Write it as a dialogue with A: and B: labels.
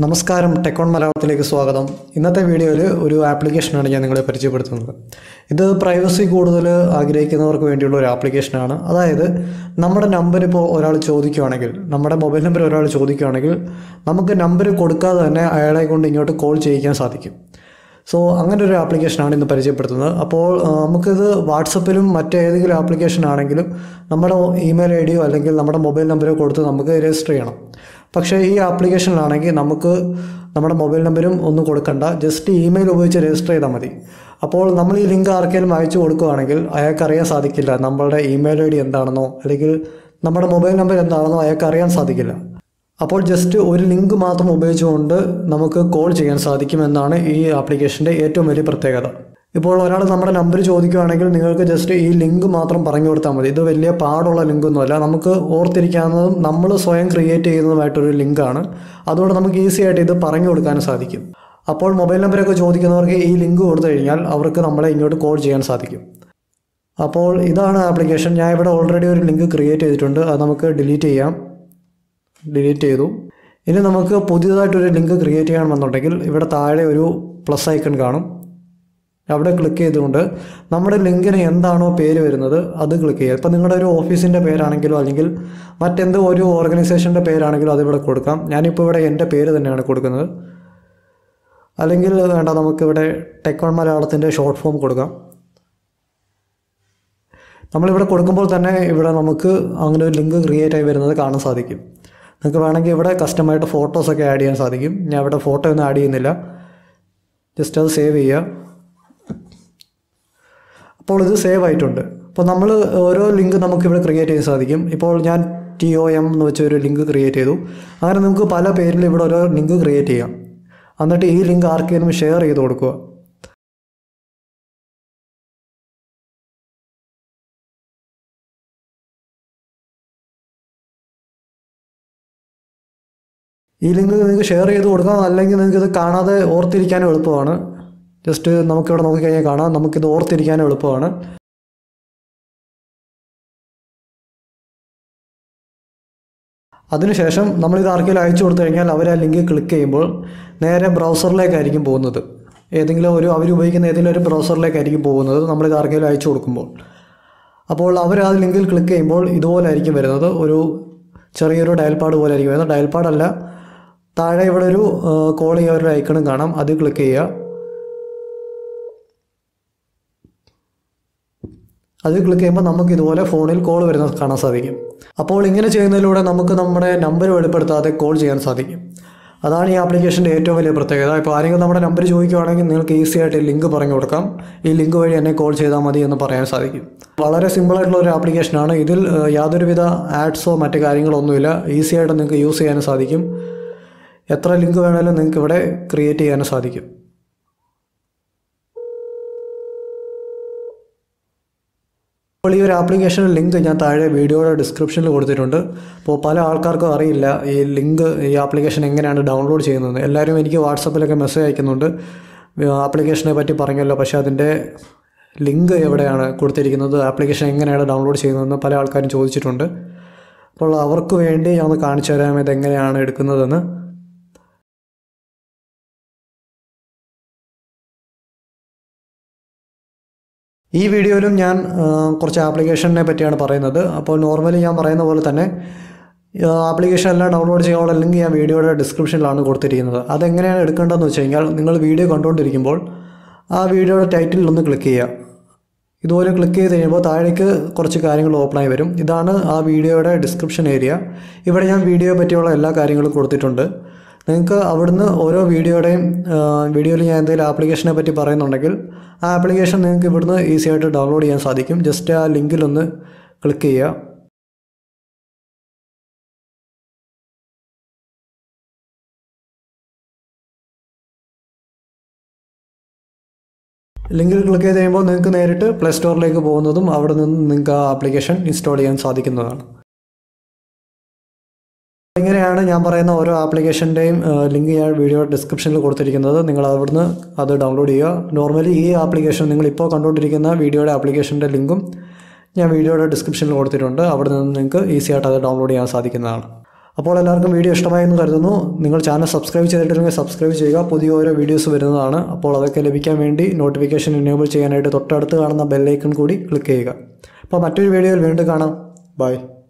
A: നമസ്കാരം ടെക്കോൺ മലയാളത്തിലേക്ക് സ്വാഗതം ഇന്നത്തെ വീഡിയോയിൽ ഒരു ആപ്ലിക്കേഷനാണ് ഞാൻ നിങ്ങളെ പരിചയപ്പെടുത്തുന്നത് ഇത് പ്രൈവസി കൂടുതൽ ആഗ്രഹിക്കുന്നവർക്ക് വേണ്ടിയുള്ള ഒരു ആപ്ലിക്കേഷനാണ് അതായത് നമ്മുടെ നമ്പർ ഇപ്പോൾ ഒരാൾ ചോദിക്കുകയാണെങ്കിൽ നമ്മുടെ മൊബൈൽ നമ്പർ ഒരാൾ ചോദിക്കുകയാണെങ്കിൽ നമുക്ക് നമ്പർ കൊടുക്കാതെ തന്നെ അയാളെ കൊണ്ട് ഇങ്ങോട്ട് കോൾ ചെയ്യിക്കാൻ സാധിക്കും സോ അങ്ങനെ ഒരു ആപ്ലിക്കേഷനാണ് ഇന്ന് പരിചയപ്പെടുത്തുന്നത് അപ്പോൾ ആ, നമുക്കിത് വാട്സപ്പിലും മറ്റേതെങ്കിലും ആപ്ലിക്കേഷൻ ആണെങ്കിലും നമ്മുടെ ഇമെയിൽ ഐ ഡിയോ അല്ലെങ്കിൽ നമ്മുടെ മൊബൈൽ നമ്പറോ കൊടുത്ത് നമുക്ക് രജിസ്റ്റർ ചെയ്യണം പക്ഷേ ഈ ആപ്ലിക്കേഷനിലാണെങ്കിൽ നമുക്ക് നമ്മുടെ മൊബൈൽ നമ്പരും ഒന്നും കൊടുക്കണ്ട ജസ്റ്റ് ഇമെയിൽ ഉപയോഗിച്ച് രജിസ്റ്റർ ചെയ്താൽ മതി അപ്പോൾ നമ്മൾ ഈ ലിങ്ക് ആർക്കെങ്കിലും അയച്ചു കൊടുക്കുകയാണെങ്കിൽ അയാൾക്ക് അറിയാൻ സാധിക്കില്ല നമ്മളുടെ ഇമെയിൽ ഐ ഡി എന്താണെന്നോ അല്ലെങ്കിൽ നമ്മുടെ മൊബൈൽ നമ്പർ എന്താണെന്നോ അയാൾക്ക് അറിയാൻ സാധിക്കില്ല അപ്പോൾ ജസ്റ്റ് ഒരു ലിങ്ക് മാത്രം ഉപയോഗിച്ചുകൊണ്ട് നമുക്ക് കോൾ ചെയ്യാൻ സാധിക്കുമെന്നാണ് ഈ ആപ്ലിക്കേഷൻ്റെ ഏറ്റവും വലിയ പ്രത്യേകത ഇപ്പോൾ ഒരാൾ നമ്മുടെ നമ്പർ ചോദിക്കുകയാണെങ്കിൽ നിങ്ങൾക്ക് ജസ്റ്റ് ഈ ലിങ്ക് മാത്രം പറഞ്ഞു കൊടുത്താൽ മതി ഇത് വലിയ പാടുള്ള ലിങ്കൊന്നുമല്ല നമുക്ക് ഓർത്തിരിക്കാവുന്നതും നമ്മൾ സ്വയം ക്രിയേറ്റ് ചെയ്യുന്നതുമായിട്ടൊരു ലിങ്കാണ് അതുകൊണ്ട് നമുക്ക് ഈസി ആയിട്ട് ഇത് പറഞ്ഞു കൊടുക്കാനും സാധിക്കും അപ്പോൾ മൊബൈൽ നമ്പറൊക്കെ ചോദിക്കുന്നവർക്ക് ഈ ലിങ്ക് കൊടുത്തു കഴിഞ്ഞാൽ അവർക്ക് നമ്മളെ ഇങ്ങോട്ട് കോൾ ചെയ്യാൻ സാധിക്കും അപ്പോൾ ഇതാണ് ആപ്ലിക്കേഷൻ ഞാൻ ഇവിടെ ഓൾറെഡി ഒരു ലിങ്ക് ക്രിയേറ്റ് ചെയ്തിട്ടുണ്ട് അത് നമുക്ക് ഡിലീറ്റ് ചെയ്യാം ഡിലീറ്റ് ചെയ്തു ഇനി നമുക്ക് പുതിയതായിട്ടൊരു ലിങ്ക് ക്രിയേറ്റ് ചെയ്യണമെന്നുണ്ടെങ്കിൽ ഇവിടെ താഴെ ഒരു പ്ലസ് ഐക്കൺ കാണും അവിടെ ക്ലിക്ക് ചെയ്തുകൊണ്ട് നമ്മുടെ ലിങ്കിന് എന്താണോ പേര് വരുന്നത് അത് ക്ലിക്ക് ചെയ്യുക ഇപ്പം നിങ്ങളുടെ ഒരു ഓഫീസിൻ്റെ പേരാണെങ്കിലോ അല്ലെങ്കിൽ മറ്റെന്തോ ഒരു ഓർഗനൈസേഷൻ്റെ പേരാണെങ്കിലോ അതിവിടെ കൊടുക്കാം ഞാനിപ്പോൾ ഇവിടെ എൻ്റെ പേര് തന്നെയാണ് കൊടുക്കുന്നത് അല്ലെങ്കിൽ വേണ്ട നമുക്കിവിടെ ടെക്കോൺ മലയാളത്തിൻ്റെ ഷോർട്ട് ഫോം കൊടുക്കാം നമ്മളിവിടെ കൊടുക്കുമ്പോൾ തന്നെ ഇവിടെ നമുക്ക് അങ്ങനെ ഒരു ലിങ്ക് ക്രിയേറ്റ് ആയി വരുന്നത് കാണാൻ സാധിക്കും നിങ്ങൾക്ക് വേണമെങ്കിൽ ഇവിടെ കസ്റ്റമായിട്ട് ഫോട്ടോസൊക്കെ ആഡ് ചെയ്യാൻ സാധിക്കും ഞാൻ ഇവിടെ ഫോട്ടോ ഒന്നും ആഡ് ചെയ്യുന്നില്ല ജസ്റ്റ് അത് സേവ് ചെയ്യുക അപ്പോൾ ഇത് സേവ് ആയിട്ടുണ്ട് അപ്പോൾ നമ്മൾ ഓരോ ലിങ്ക് നമുക്ക് ഇവിടെ ക്രിയേറ്റ് ചെയ്യാൻ സാധിക്കും ഇപ്പോൾ ഞാൻ ടി ഒ എം എന്ന് വെച്ച ഒരു ലിങ്ക് ക്രിയേറ്റ് ചെയ്തു അങ്ങനെ നമുക്ക് പല പേരിൽ ഇവിടെ ഓരോ ലിങ്ക് ക്രിയേറ്റ് ചെയ്യാം എന്നിട്ട് ഈ ലിങ്ക് ആർക്കെങ്കിലും ഷെയർ ചെയ്ത് കൊടുക്കുക ഈ ലിങ്ക് നിങ്ങൾക്ക് ഷെയർ ചെയ്ത് കൊടുക്കാം അല്ലെങ്കിൽ നിങ്ങൾക്ക് ഇത് കാണാതെ ഓർത്തിരിക്കാനും എളുപ്പമാണ് ജസ്റ്റ് നമുക്കിവിടെ നോക്കിക്കഴിഞ്ഞാൽ കാണാം നമുക്കിത് ഓർത്തിരിക്കാനും എളുപ്പമാണ് അതിനുശേഷം നമ്മളിത് ആർക്കെങ്കിലും അയച്ചു കൊടുത്തു കഴിഞ്ഞാൽ അവർ ആ ലിങ്ക് ക്ലിക്ക് ചെയ്യുമ്പോൾ നേരെ ബ്രൗസറിലേക്കായിരിക്കും പോകുന്നത് ഏതെങ്കിലും ഒരു അവർ ഉപയോഗിക്കുന്ന ഏതെങ്കിലും ഒരു ബ്രൗസറിലേക്കായിരിക്കും പോകുന്നത് നമ്മളിത് ആർക്കെങ്കിലും അയച്ചു കൊടുക്കുമ്പോൾ അപ്പോൾ അവർ ആ ലിങ്കിൽ ക്ലിക്ക് ചെയ്യുമ്പോൾ ഇതുപോലെ ആയിരിക്കും വരുന്നത് ഒരു ചെറിയൊരു ഡയൽപാഡ് പോലെ ആയിരിക്കും വരുന്നത് ഡയൽപാഡല്ല താഴെ ഇവിടെ ഒരു കോൾ ചെയ്യാൻ ഒരു ഐക്കണും കാണാം അത് ക്ലിക്ക് ചെയ്യുക അത് ക്ലിക്ക് ചെയ്യുമ്പോൾ നമുക്ക് ഇതുപോലെ ഫോണിൽ കോൾ വരുന്നത് കാണാൻ സാധിക്കും അപ്പോൾ ഇങ്ങനെ ചെയ്യുന്നതിലൂടെ നമുക്ക് നമ്മുടെ നമ്പർ വെളിപ്പെടുത്താതെ കോൾ ചെയ്യാൻ സാധിക്കും അതാണ് ഈ ആപ്ലിക്കേഷൻ്റെ ഏറ്റവും വലിയ പ്രത്യേകത ഇപ്പോൾ ആരെങ്കിലും നമ്മുടെ നമ്പർ ചോദിക്കുകയാണെങ്കിൽ നിങ്ങൾക്ക് ഈസി ആയിട്ട് ലിങ്ക് പറഞ്ഞു കൊടുക്കാം ഈ ലിങ്ക് വഴി എന്നെ കോൾ ചെയ്താൽ മതി എന്ന് പറയാൻ സാധിക്കും വളരെ സിമ്പിളായിട്ടുള്ള ഒരു ആപ്ലിക്കേഷനാണ് ഇതിൽ ഏഹ്, യാതൊരുവിധ ആഡ്സോ മറ്റു കാര്യങ്ങളോ ഒന്നുമില്ല ഈസി ആയിട്ട് നിങ്ങൾക്ക് യൂസ് ചെയ്യാനും സാധിക്കും എത്ര ലിങ്ക് വേണമെങ്കിലും നിങ്ങൾക്ക് ഇവിടെ ക്രിയേറ്റ് ചെയ്യാനും സാധിക്കും അപ്പോൾ ഈ ഒരു ആപ്ലിക്കേഷൻ ലിങ്ക് ഞാൻ താഴെ വീഡിയോയുടെ ഡിസ്ക്രിപ്ഷനിൽ കൊടുത്തിട്ടുണ്ട് അപ്പോൾ പല ആൾക്കാർക്കും അറിയില്ല ഈ ലിങ്ക് ഈ ആപ്ലിക്കേഷൻ എങ്ങനെയാണ് ഡൗൺലോഡ് ചെയ്യുന്നത് എല്ലാവരും എനിക്ക് വാട്സപ്പിലൊക്കെ മെസ്സേജ് അയക്കുന്നുണ്ട് ആപ്ലിക്കേഷനെ പറ്റി പറഞ്ഞല്ലോ പക്ഷേ അതിൻ്റെ ലിങ്ക് എവിടെയാണ് കൊടുത്തിരിക്കുന്നത് ആപ്ലിക്കേഷൻ എങ്ങനെയാണ് ഡൗൺലോഡ് ചെയ്യുന്നതെന്ന് പല ആൾക്കാരും ചോദിച്ചിട്ടുണ്ട് അപ്പോൾ അവർക്ക് വേണ്ടി ഞാൻ ഒന്ന് കാണിച്ചു തരാം ഇതെങ്ങനെയാണ് എടുക്കുന്നതെന്ന് ഈ വീഡിയോയിലും ഞാൻ ആ, കുറച്ച് ആപ്ലിക്കേഷനെ പറ്റിയാണ് പറയുന്നത് അപ്പോൾ നോർമലി ഞാൻ പറയുന്ന പോലെ തന്നെ ആപ്ലിക്കേഷൻ എല്ലാം ഡൗൺലോഡ് ചെയ്യാനുള്ള ലിങ്ക് ഞാൻ വീഡിയോയുടെ ഡിസ്ക്രിപ്ഷനിലാണ് കൊടുത്തിരിക്കുന്നത് അതെങ്ങനെയാണ് എടുക്കേണ്ടതെന്ന് വെച്ച് കഴിഞ്ഞാൽ നിങ്ങൾ വീഡിയോ കണ്ടുകൊണ്ടിരിക്കുമ്പോൾ ആ വീഡിയോയുടെ ടൈറ്റിൽ ഒന്ന് ക്ലിക്ക് ചെയ്യുക ഇതുപോലെ ക്ലിക്ക് ചെയ്ത് കഴിയുമ്പോൾ താഴേക്ക് കുറച്ച് കാര്യങ്ങൾ ഓപ്പണായി വരും ഇതാണ് ആ വീഡിയോയുടെ ഡിസ്ക്രിപ്ഷൻ ഏരിയ ഇവിടെ ഞാൻ വീഡിയോയെ പറ്റിയുള്ള എല്ലാ കാര്യങ്ങളും കൊടുത്തിട്ടുണ്ട് നിങ്ങൾക്ക് അവിടുന്ന് ഓരോ വീഡിയോയുടെയും വീഡിയോയിൽ ഞാൻ എന്തെങ്കിലും ആപ്ലിക്കേഷനെ പറ്റി പറയുന്നുണ്ടെങ്കിൽ ആ ആപ്ലിക്കേഷൻ നിങ്ങൾക്ക് ഇവിടുന്ന് ഈസി ആയിട്ട് ഡൗൺലോഡ് ചെയ്യാൻ സാധിക്കും ജസ്റ്റ് ആ ലിങ്കിലൊന്ന് ക്ലിക്ക് ചെയ്യുക ലിങ്കിൽ ക്ലിക്ക് ചെയ്ത് കഴിയുമ്പോൾ നിങ്ങൾക്ക് നേരിട്ട് പ്ലേ സ്റ്റോറിലേക്ക് പോകുന്നതും അവിടെ നിന്ന് നിങ്ങൾക്ക് ആ ആപ്ലിക്കേഷൻ ഇൻസ്റ്റാൾ ചെയ്യാൻ സാധിക്കുന്നതാണ് ഇങ്ങനെയാണ് ഞാൻ പറയുന്ന ഓരോ ആപ്ലിക്കേഷൻ്റെയും ലിങ്ക് ഞാൻ വീഡിയോ ഡിസ്ക്രിപ്ഷനിൽ കൊടുത്തിരിക്കുന്നത് നിങ്ങൾ അവിടുന്ന് അത് ഡൗൺലോഡ് ചെയ്യുക നോർമലി ഈ ആപ്ലിക്കേഷൻ നിങ്ങൾ ഇപ്പോൾ കണ്ടുകൊണ്ടിരിക്കുന്ന വീഡിയോയുടെ ആപ്ലിക്കേഷൻ്റെ ലിങ്കും ഞാൻ വീഡിയോയുടെ ഡിസ്ക്രിപ്ഷനിൽ കൊടുത്തിട്ടുണ്ട് അവിടെ നിന്ന് നിങ്ങൾക്ക് ഈസി ആയിട്ട് അത് ഡൗൺലോഡ് ചെയ്യാൻ സാധിക്കുന്നതാണ് അപ്പോൾ എല്ലാവർക്കും വീഡിയോ ഇഷ്ടമായെന്ന് കരുതുന്നു നിങ്ങൾ ചാനൽ സബ്സ്ക്രൈബ് ചെയ്തിട്ടില്ലെങ്കിൽ സബ്സ്ക്രൈബ് ചെയ്യുക പുതിയ ഓരോ വീഡിയോസ് വരുന്നതാണ് അപ്പോൾ അതൊക്കെ ലഭിക്കാൻ വേണ്ടി നോട്ടിഫിക്കേഷൻ എനേബിൾ ചെയ്യാനായിട്ട് തൊട്ടടുത്ത് കാണുന്ന ബെല്ലൈക്കൺ കൂടി ക്ലിക്ക് ചെയ്യുക അപ്പോൾ മറ്റൊരു വീഡിയോയിൽ വീണ്ടും കാണാം ബൈ